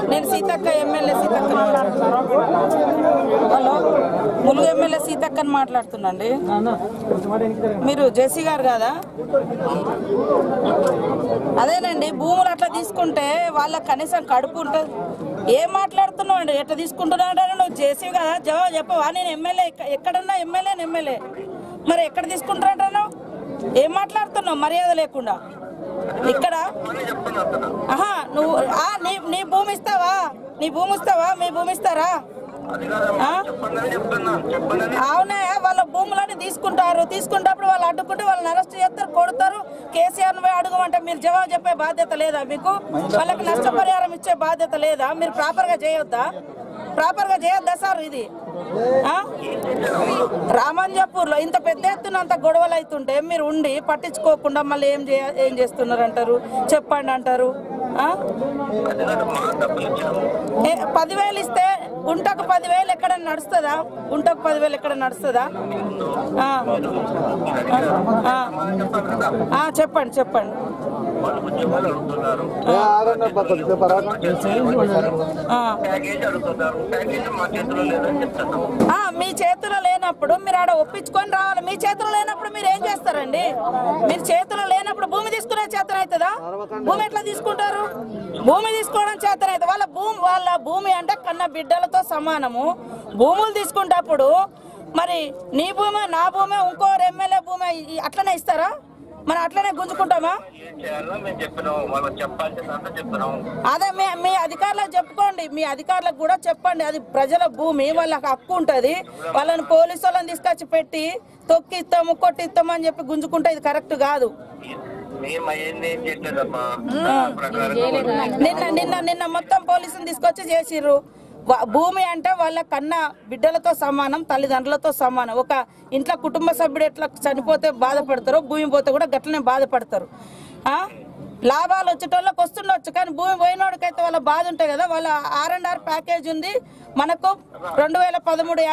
నేను Seethakka MLA Seethakka hello Mulugu MLA సీతక్కని మాట్లాడుతున్నాండి మీరు జేసీ గారు కదా అదేనండి భూములు అట్లా తీసుకుంటే వాళ్ళకి కనీసం కడుపు ఉంటుంది ఏం మాట్లాడుతున్నావు అండి ఎట్లా తీసుకుంటున్నావు నువ్వు జేసీ కదా జవాబు చెప్పవా నేను ఎమ్మెల్యే ఎక్క- ఎక్కడన్నా ఎమ్మెల్యే ఎమ్మెల్యే మరి ఎక్కడ తీసుకుంటారంటున్నావు ఏం మాట్లాడుతున్నావు మర్యాద లేకుండా ఇక్కడ ఆహా నువ్వు ఆ, నీ నీ భూమి ఇస్తావా నీ భూమి ఇస్తావా మీ భూమి ఇస్తారా ఆ? అవునా వాళ్ళ భూములన్నీ తీసుకుంటారు తీసుకున్నప్పుడు వాళ్ళు అడ్డుకుంటే వాళ్ళని అరెస్ట్ చేస్తారు కొడతారు కేసీఆర్ పోయి అడగమంటే మీరు జవాబు చెప్పే బాధ్యత లేదా మీకు వాళ్ళకి నష్టపరిహారం ఇచ్చే బాధ్యత లేదా మీరు ప్రాపర్ గా చేయొద్దా ప్రాపర్ గా చేయొద్దా సార్ ఇది ఆ? రామంజపూర్ లో ఇంత పెద్ద ఎత్తున అంత గొడవలు అవుతుంటే మీరు ఉండి పట్టించుకోకుండా మళ్ళీ ఏం చేయ ఏం చేస్తున్నారు అంటారు చెప్పండి అంటారు ఆ? ఏ, పదివేలు ఇస్తే గుంటకు పదివేలు ఎక్కడ నడుస్తుందా గుంటకు పదివేలు ఎక్కడ నడుస్తుందా ఆ. ఆ. ఆ, చెప్పండి చెప్పండి ఆ. ఆ, మీ చేతిలో లేనప్పుడు మీరు ఆడ ఒప్పించుకొని రావాలి మీ చేతిలో లేనప్పుడు మీరు ఏం చేస్తారండి మీరు చేతిలో లేనప్పుడు భూమి తీసుకునే చేతన అవుతుందా భూమి ఎట్లా తీసుకుంటారు భూమి తీసుకోవడం చేతన అవుతుంది వాళ్ళ భూమి వాళ్ళ భూమి అంటే కన్న బిడ్డలతో సమానము భూములు తీసుకుంటప్పుడు మరి నీ భూమి నా భూమి ఇంకో ఎమ్మెల్యే భూమి ఈ- అట్లనే ఇస్తారా మనం అట్లనే గుంజుకుంటామా ఏం చేయాలో మేము చెప్పినాం వాళ్ళకి చెప్పాల్సిందంతా చెప్పినాం అదే మీ మీ అధికారులకు చెప్పుకోండి మీ అధికారులకు కూడా చెప్పండి అది ప్రజల భూమి వాళ్ళకి హక్కు ఉంటది వాళ్ళని పోలీసు వాళ్ళని తీసుకొచ్చి పెట్టి తొక్కిస్తాము కొట్టిస్తాము అని చెప్పి గుంజుకుంటే ఇది కరెక్ట్ కాదు మేము అవన్నీ ఏం చేయలేదమ్మా ప్రకారం నిన్న నిన్న నిన్న మొత్తం పోలీసుని తీసుకొచ్చి చేసిర్రు వా- భూమి అంటే వాళ్ళ కన్న బిడ్డలతో సమానం తల్లిదండ్రులతో సమానం ఒక ఇంట్లో కుటుంబ సభ్యుడు ఎట్లా చనిపోతే బాధపడతారో భూమి పోతే కూడా గట్లనే బాధపడతారు ఆ? లాభాలు వచ్చేటోళ్ళకి వస్తుండొచ్చు కానీ భూమి పోయినోడికైతే వాళ్ళ బాధ ఉంటాయి కదా వాళ్ళ ఆర్ అండ్ ఆర్ ప్యాకేజ్ ఉంది మనకు రెండు వేల పదమూడు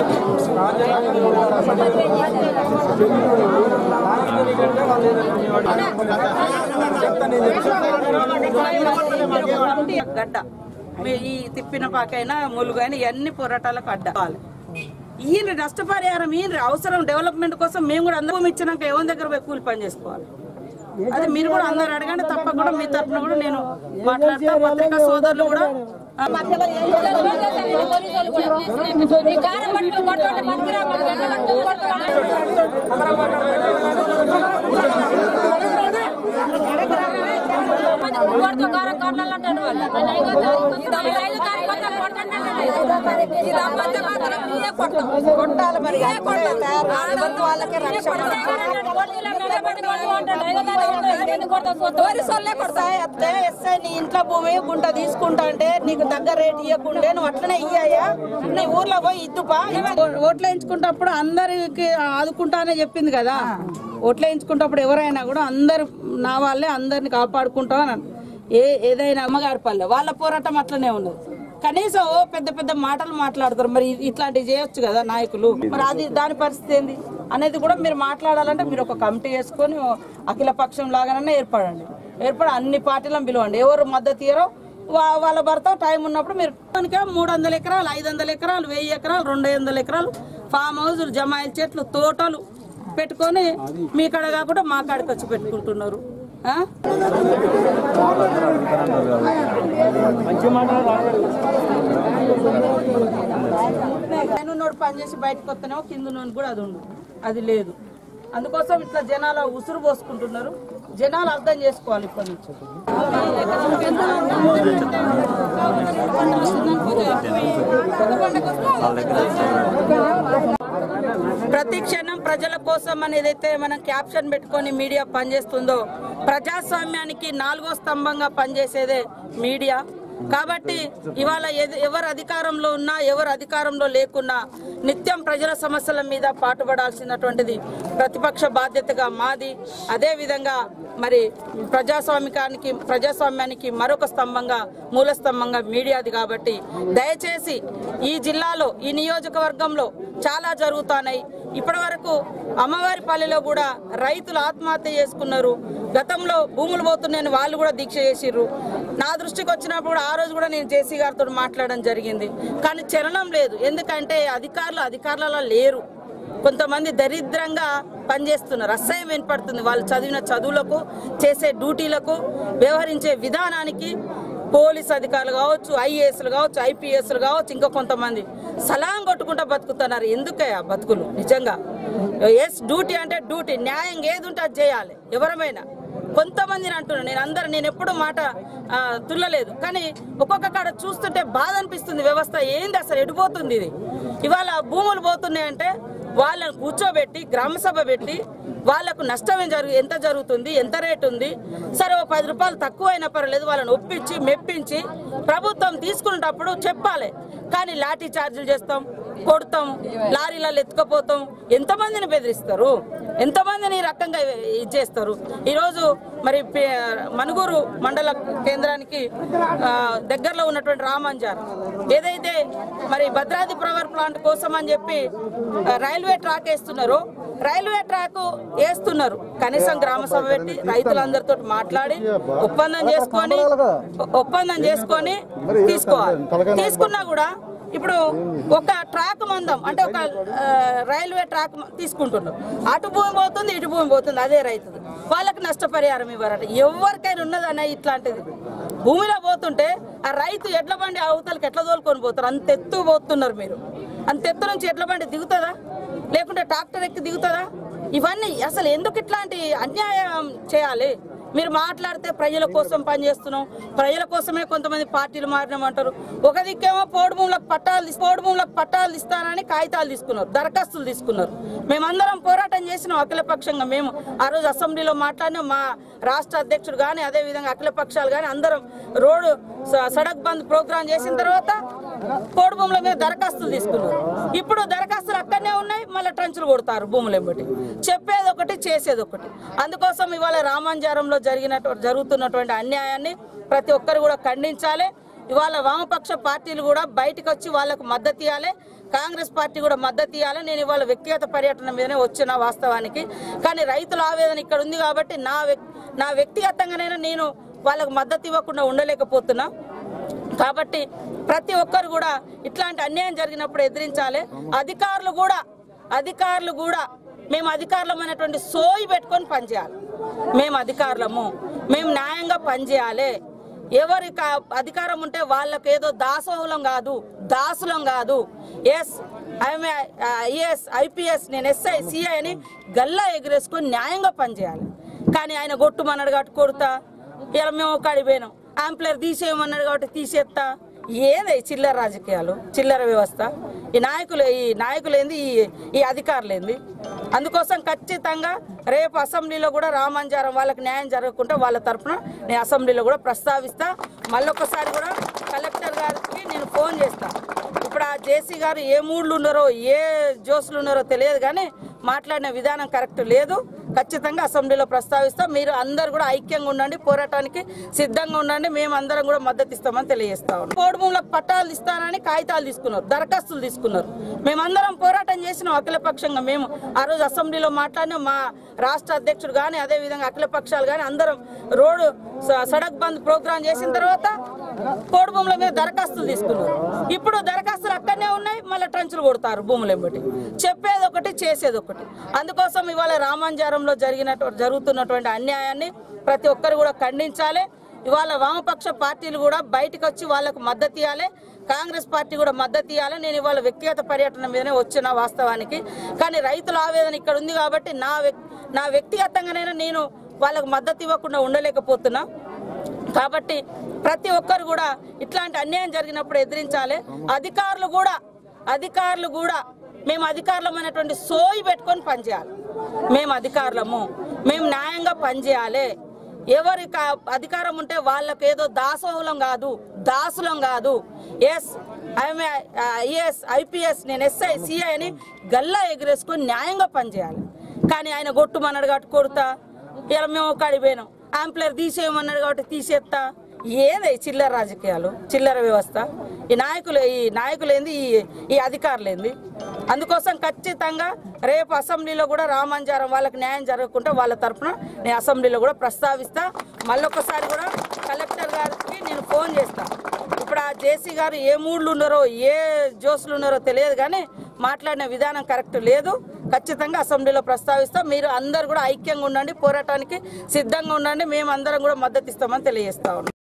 గడ్డ మీ- ఈ తిప్పిన పాకైనా ములుగైనా ఇవన్నీ పోరాటాలకు అడ్డాలి ఈయన నష్టపరిహారం ఈయన అవసరం డెవలప్మెంట్ కోసం మేము కూడా అందరం ఇచ్చినాక ఎవరి దగ్గర పోయి కూలి పని చేసుకోవాలి అదే మీరు కూడా అందరు అడగండి తప్పకుండా మీ తరఫున కూడా నేను మాట్లాడతా పత్రికా సోదరులు కూడా ఆ, కొట్టాలి మరి అంతే తయారు కాదు. ఎవరికి వాళ్ళకే రక్షణ ఎస్ఐ అత్తే ఎస్ఐ నీ ఇంట్లో భూమి గుంట తీసుకుంటా అంటే నీకు దగ్గర రేట్ ఇవ్వకుండే నువ్వు అట్లనే ఇయ్యాయా నీ ఊర్లో పోయి ఇద్దుపా ఓట్లు వేయించుకుంటప్పుడు అందరికి ఆదుకుంటా అనే చెప్పింది కదా ఓట్లు వేయించుకుంటప్పుడు ఎవరైనా కూడా అందరు నా వాళ్ళే అందరిని కాపాడుకుంటాం అని అన్నారు. ఏ ఏదైనా అమ్మగారి పల్లె వాళ్ళ పోరాటం అట్లనే ఉన్నది కనీసం ఓ పెద్ద పెద్ద మాటలు మాట్లాడతారు మరి ఇ- ఇట్లాంటివి చేయొచ్చు కదా నాయకులు మరి అది దాని పరిస్థితి ఏంది అనేది కూడా మీరు మాట్లాడాలంటే మీరు ఒక కమిటీ వేసుకొని ఓ అఖిల పక్షం లాగానే ఏర్పడండి ఏర్పడి అన్ని పార్టీలను పిలవండి ఎవరు మద్దతు ఇయ్యరో వా- వాళ్ళ భర్త టైం ఉన్నప్పుడు మీరు కనుక మూడు వందల ఎకరాలు ఐదు వందల ఎకరాలు వెయ్యి ఎకరాలు రెండు వందల ఎకరాలు ఫామ్ హౌస్ జమాయిల చెట్లు తోటలు పెట్టుకొని మీ కాడ కాకుండా మా కాడికి వచ్చి పెట్టుకుంటున్నారు ఆ? పైన ఉన్నోడు పని చేసి బయటకు వస్తేనేమో కింద ఉన్నోడు కూడా అది ఉండదు అది లేదు అందుకోసం ఇట్లా జనాలు ఉసురు పోసుకుంటున్నారు జనాలు అర్థం చేసుకోవాలి ఇప్పటి నుంచి ప్రతి క్షణం ప్రజల కోసం అని ఏదైతే మనం క్యాప్షన్ పెట్టుకొని మీడియా పనిచేస్తుందో ప్రజాస్వామ్యానికి నాలుగో స్తంభంగా పనిచేసేదే మీడియా కాబట్టి ఇవాళ ఎద- ఎవరు అధికారంలో ఉన్నా ఎవరు అధికారంలో లేకున్నా నిత్యం ప్రజల సమస్యల మీద పాటుపడాల్సినటువంటిది ప్రతిపక్ష బాధ్యతగా మాది అదే విధంగా మరి ప్రజాస్వామికానికి ప్రజాస్వామ్యానికి మరొక స్తంభంగా మూల స్తంభంగా మీడియాది కాబట్టి దయచేసి ఈ జిల్లాలో ఈ నియోజకవర్గంలో చాలా జరుగుతున్నాయి ఇప్పటి వరకు అమ్మవారి పల్లెలో కూడా రైతులు ఆత్మహత్య చేసుకున్నారు గతంలో భూములు పోతున్నాయని వాళ్ళు కూడా దీక్ష చేసిర్రు నా దృష్టికి వచ్చినప్పుడు కూడా ఆ రోజు కూడా నేను జేసీ గారితో మాట్లాడడం జరిగింది కానీ చలనం లేదు ఎందుకంటే అధికారులు అధికారులలో లేరు కొంతమంది దరిద్రంగా పనిచేస్తున్నారు అసహ్యం వినపడుతుంది వాళ్ళు చదివిన చదువులకు చేసే డ్యూటీలకు వ్యవహరించే విధానానికి పోలీస్ అధికారులు కావచ్చు ఐఏఎస్లు కావచ్చు ఐపీఎస్లు కావచ్చు ఇంకా కొంతమంది సలాం కొట్టుకుంటా బతుకుతున్నారు ఎందుకయ్యా బతుకులు నిజంగా ఎస్ డ్యూటీ అంటే డ్యూటీ న్యాయం ఏది ఉంటే అది చేయాలి ఎవరమైనా కొంతమందిని అంటున్నాను నేను అందరు నేను ఎప్పుడు మాట ఆ, తుల్లలేదు కానీ ఒక్కొక్క కాడ చూస్తుంటే బాధ అనిపిస్తుంది వ్యవస్థ ఏంది అసలు ఎడిపోతుంది ఇది ఇవాళ భూములు పోతున్నాయంటే వాళ్ళని కూర్చోబెట్టి గ్రామ సభ పెట్టి వాళ్ళకు నష్టం ఏం జరుగు ఎంత జరుగుతుంది ఎంత రేటు ఉంది సరే ఓ పది రూపాయలు తక్కువ అయినా పర్వాలేదు వాళ్ళని ఒప్పించి మెప్పించి ప్రభుత్వం తీసుకునేటప్పుడు చెప్పాలి కానీ లాఠీ చార్జీలు చేస్తాం కొడతాం లారీలలో ఎత్తుకపోతాం ఎంతమందిని బెదిరిస్తారు ఎంతమందిని ఈ రకంగా ఇది చేస్తారు ఈరోజు మరి పే- మనుగూరు మండల కేంద్రానికి ఆ, దగ్గరలో ఉన్నటువంటి రామంజార్ ఏదైతే మరి భద్రాద్రి పవర్ ప్లాంట్ కోసం అని చెప్పి ఆ, రైల్వే ట్రాక్ వేస్తున్నారో రైల్వే ట్రాక్ వేస్తున్నారు కనీసం గ్రామ సభ పెట్టి రైతులందరితో మాట్లాడి ఒప్పందం చేసుకొని ఒప్పందం చేసుకొని తీసుకోవాలి తీసుకున్నా కూడా ఇప్పుడు ఒక ట్రాక్ మందం అంటే ఒక ఆ, రైల్వే ట్రాక్ మ- తీసుకుంటున్నారు అటు భూమి పోతుంది ఇటు భూమి పోతుంది అదే రైతుది వాళ్ళకి నష్టపరిహారం ఇవ్వరట ఎవరికైనా ఉన్నదన్న ఇట్లాంటిది భూమిలో పోతుంటే ఆ రైతు ఎడ్ల బండి అవతలకి ఎట్లా తోలుకొని పోతారు అంత ఎత్తు పోతున్నారు మీరు అంత ఎత్తు నుంచి ఎడ్ల బండి దిగుతుందా లేకుంటే ట్రాక్టర్ ఎక్కి దిగుతుందా ఇవన్నీ అసలు ఎందుకు ఇట్లాంటి అన్యాయం చేయాలి మీరు మాట్లాడితే ప్రజల కోసం పనిచేస్తున్నాం ప్రజల కోసమే కొంతమంది పార్టీలు మారినామంటారు ఒక దిక్కేమో పోడు భూములకు పట్టాలు తీస్- పోడు భూములకు పట్టాలు ఇస్తానని కాగితాలు తీసుకున్నారు దరఖాస్తులు తీసుకున్నారు మేమందరం పోరాటం చేసినాం అఖిలపక్షంగా మేము ఆ రోజు అసెంబ్లీలో మాట్లాడినాం మా రాష్ట్ర అధ్యక్షుడు కానీ అదే విధంగా అఖిల పక్షాలు కానీ అందరం రోడ్డు స- సడక్ బంద్ ప్రోగ్రాం చేసిన తర్వాత పోడు భూముల మీద దరఖాస్తులు తీసుకున్నారు ఇప్పుడు దరఖాస్తులు అక్కడనే ఉన్నాయి మళ్ళీ ట్రంచులు కొడతారు భూములు ఎంబటి చెప్పేది ఒకటి చేసేది ఒకటి అందుకోసం ఇవాళ రామాంజారంలో జరిగినట్టు జరుగుతున్నటువంటి అన్యాయాన్ని ప్రతి ఒక్కరు కూడా ఖండించాలి ఇవాళ వామపక్ష పార్టీలు కూడా బయటకు వచ్చి వాళ్ళకు మద్దతు ఇవ్వాలి కాంగ్రెస్ పార్టీ కూడా మద్దతు ఇవ్వాలి నేను ఇవాళ వ్యక్తిగత పర్యటన మీదనే వచ్చిన వాస్తవానికి కానీ రైతుల ఆవేదన ఇక్కడ ఉంది కాబట్టి నా వ్యక్- నా వ్యక్తిగతంగానైనా నేను వాళ్ళకు మద్దతు ఇవ్వకుండా ఉండలేకపోతున్నా కాబట్టి ప్రతి ఒక్కరు కూడా ఇట్లాంటి అన్యాయం జరిగినప్పుడు ఎదిరించాలి అధికారులు కూడా అధికారులు కూడా మేము అధికారులమైనటువంటి సోయి పెట్టుకొని పనిచేయాలి మేము అధికారులము మేము న్యాయంగా పనిచేయాలి ఎవరి కా- అధికారం ఉంటే వాళ్ళకి ఏదో దాసోహులం కాదు దాసులం కాదు ఎస్ ఐఎమ్ ఐఏఎస్ ఐపీఎస్ నేను ఎస్ఐ సిఐ అని గల్లా ఎగిరేసుకొని న్యాయంగా పనిచేయాలి కానీ ఆయన గొట్టుమన్నాడు కాబట్టి కొడుతా ఇలా మేము ఒకటి పోయినాం ఆంప్లర్ తీసేయమన్నాడు కాబట్టి తీసేస్తా ఏదే చిల్లర రాజకీయాలు చిల్లర వ్యవస్థ ఈ నాయకులు ఈ నాయకులు ఏంది ఈ ఈ అధికారులు ఏంది అందుకోసం ఖచ్చితంగా రేపు అసెంబ్లీలో కూడా రామంజారం వాళ్ళకి న్యాయం జరగకుండా వాళ్ళ తరఫున నేను అసెంబ్లీలో కూడా ప్రస్తావిస్తా మళ్ళొకసారి కూడా కలెక్టర్ గారికి నేను ఫోన్ చేస్తా ఇప్పుడు ఆ జేసీ గారు ఏ మూడ్లు ఉన్నారో ఏ జోసులు ఉన్నారో తెలియదు కానీ మాట్లాడిన విధానం కరెక్ట్ లేదు ఖచ్చితంగా అసెంబ్లీలో ప్రస్తావిస్తాం మీరు అందరు కూడా ఐక్యంగా ఉండండి పోరాటానికి సిద్ధంగా ఉండండి మేము అందరం కూడా మద్దతు ఇస్తామని తెలియజేస్తా ఉన్నాం పోడు భూములకు పట్టాలు ఇస్తానని కాగితాలు తీసుకున్నారు దరఖాస్తులు తీసుకున్నారు మేమందరం పోరాటం చేసినాం అఖిలపక్షంగా మేము ఆ రోజు అసెంబ్లీలో మాట్లాడినాం మా రాష్ట్ర అధ్యక్షుడు కానీ అదే విధంగా అఖిల పక్షాలు కానీ అందరం రోడ్డు స- సడక్ బంద్ ప్రోగ్రాం చేసిన తర్వాత పోడు భూముల మీద దరఖాస్తులు తీసుకున్నారు ఇప్పుడు దరఖాస్తులు అక్కడనే ఉన్నాయి మళ్ళీ ట్రంచులు కొడతారు భూములు ఎంబటి చెప్పేది ఒకటి చేసేది ఒకటి అందుకోసం ఇవాళ రామాంజారంలో జరిగినట్టు జరుగుతున్నటువంటి అన్యాయాన్ని ప్రతి ఒక్కరు కూడా ఖండించాలి ఇవాళ వామపక్ష పార్టీలు కూడా బయటకు వచ్చి వాళ్ళకు మద్దతు ఇవ్వాలి కాంగ్రెస్ పార్టీ కూడా మద్దతు ఇవ్వాలి నేను ఇవాళ వ్యక్తిగత పర్యటన మీదనే వచ్చిన వాస్తవానికి కానీ రైతుల ఆవేదన ఇక్కడ ఉంది కాబట్టి నా వ్యక్- నా వ్యక్తిగతంగానైనా నేను వాళ్ళకు మద్దతు ఇవ్వకుండా ఉండలేకపోతున్నా కాబట్టి ప్రతి ఒక్కరు కూడా ఇట్లాంటి అన్యాయం జరిగినప్పుడు ఎదిరించాలి అధికారులు కూడా అధికారులు కూడా మేము అధికారులమైనటువంటి సోయి పెట్టుకొని పనిచేయాలి మేము అధికారులము మేము న్యాయంగా పనిచేయాలి ఎవరి కా- అధికారం ఉంటే వాళ్ళకి ఏదో దాసోహులం కాదు దాసులం కాదు ఎస్ ఐఎమ్ ఐఏఎస్ ఐపీఎస్ నేను ఎస్ఐ సిఐ అని గల్లా ఎగిరేసుకొని న్యాయంగా పనిచేయాలి కానీ ఆయన గొట్టుమన్నాడు కాబట్టి కొడుతా ఇలా మేము ఒకటి పోయినాం ఆంప్లర్ తీసేయమన్నాడు కాబట్టి తీసేస్తా ఏదే చిల్లర రాజకీయాలు చిల్లర వ్యవస్థ ఈ నాయకులు ఈ నాయకులు ఏంది ఈ ఈ అధికారులు ఏంది అందుకోసం ఖచ్చితంగా రేపు అసెంబ్లీలో కూడా రామాంజారం వాళ్ళకి న్యాయం జరగకుండా వాళ్ళ తరఫున నేను అసెంబ్లీలో కూడా ప్రస్తావిస్తా మళ్ళొకసారి కూడా కలెక్టర్ గారికి ఫోన్ చేస్తా ఇప్పుడు ఆ జేసీ గారు ఏ మూడ్లు ఉన్నారో ఏ జోసులు ఉన్నారో తెలియదు కానీ మాట్లాడిన విధానం కరెక్ట్ లేదు ఖచ్చితంగా అసెంబ్లీలో ప్రస్తావిస్తాం మీరు అందరు కూడా ఐక్యంగా ఉండండి పోరాటానికి సిద్ధంగా ఉండండి మేము అందరం కూడా మద్దతు ఇస్తామని తెలియజేస్తా ఉన్నాం